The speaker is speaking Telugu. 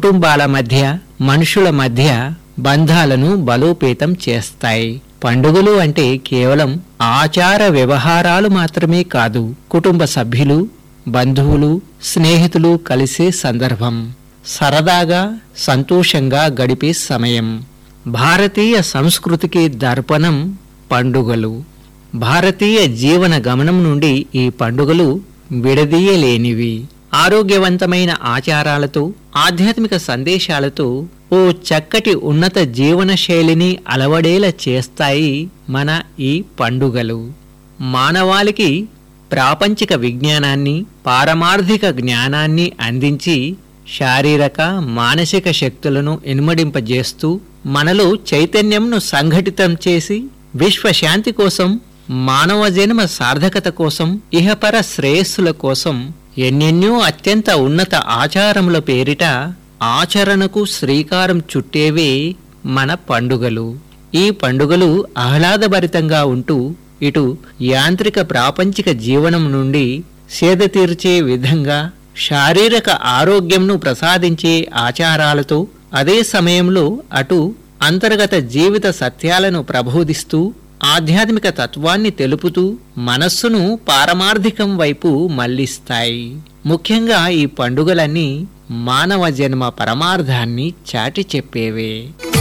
కుటుంబాల మధ్య మనుషుల మధ్య బంధాలను బలోపేతం చేస్తాయి పండుగలు అంటే కేవలం ఆచార వ్యవహారాలు మాత్రమే కాదు కుటుంబ సభ్యులు బంధువులు స్నేహితులు కలిసే సందర్భం సరదాగా సంతోషంగా గడిపే సమయం భారతీయ సంస్కృతికి దర్పణం పండుగలు భారతీయ జీవన గమనం నుండి ఈ పండుగలు విడదీయలేనివి ఆరోగ్యవంతమైన ఆచారాలతో ఆధ్యాత్మిక సందేశాలతో ఓ చక్కటి ఉన్నత జీవన శైలిని అలవడేలా చేస్తాయి మన ఈ పండుగలు మానవాళికి ప్రాపంచిక విజ్ఞానాన్ని పారమార్థిక జ్ఞానాన్ని అందించి శారీరక మానసిక శక్తులను ఇనుమడింపజేస్తూ మనలో చైతన్యంను సంఘటితం చేసి విశ్వశాంతి కోసం మానవ జన్మ సార్థకత కోసం ఇహపర శ్రేయస్సుల కోసం ఎన్నెన్నో అత్యంత ఉన్నత ఆచారముల పేరిట ఆచరణకు శ్రీకారం చుట్టేవే మన పండుగలు ఈ పండుగలు ఆహ్లాదభరితంగా ఉంటూ ఇటు యాంత్రిక ప్రాపంచిక జీవనం నుండి సేద తీర్చే విధంగా శారీరక ఆరోగ్యంను ప్రసాదించే ఆచారాలతో అదే సమయంలో అటు అంతర్గత జీవిత సత్యాలను ప్రబోధిస్తూ ఆధ్యాత్మిక తత్వాన్ని తెలుపుతూ మనస్సును పారమార్థికం వైపు మళ్లిస్తాయి ముఖ్యంగా ఈ పండుగలన్నీ మానవ జన్మ పరమార్థాన్ని చాటి చెప్పేవే